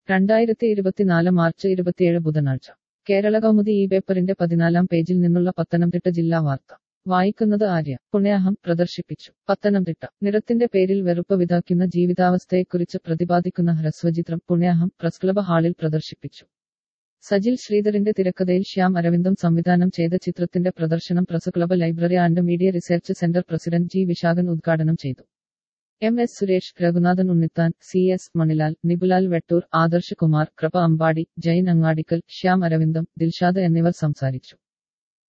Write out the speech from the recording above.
രണ്ടായിരത്തി ഇരുപത്തിനാല് മാർച്ച് ഇരുപത്തിയേഴ് ബുധനാഴ്ച കേരള കൗമുദി ഈ പേപ്പറിന്റെ പതിനാലാം പേജിൽ നിന്നുള്ള പത്തനംതിട്ട ജില്ലാ വാർത്ത വായിക്കുന്നത് ആര്യ പുണ്യാഹം പ്രദർശിപ്പിച്ചു പത്തനംതിട്ട നിറത്തിന്റെ പേരിൽ വെറുപ്പ് വിതാക്കുന്ന ജീവിതാവസ്ഥയെക്കുറിച്ച് പ്രതിപാദിക്കുന്ന ഹ്രസ്വചിത്രം പുണ്യാഹം പ്രസ് ക്ലബ് ഹാളിൽ പ്രദർശിപ്പിച്ചു സജിൽ ശ്രീധറിന്റെ തിരക്കഥയിൽ ശ്യാം അരവിന്ദം സംവിധാനം ചെയ്ത ചിത്രത്തിന്റെ പ്രദർശനം press club library and media research centre president G Vishakhan ഉദ്ഘാടനം ചെയ്തു M S Suresh Raghunathan Unnithan C S Manilal Nibulal Vettoor Adarsh Kumar Kripa Ambadi Jain Angadikkal Shyam അരവിന്ദം Dilshad എന്നിവർ സംസാരിച്ചു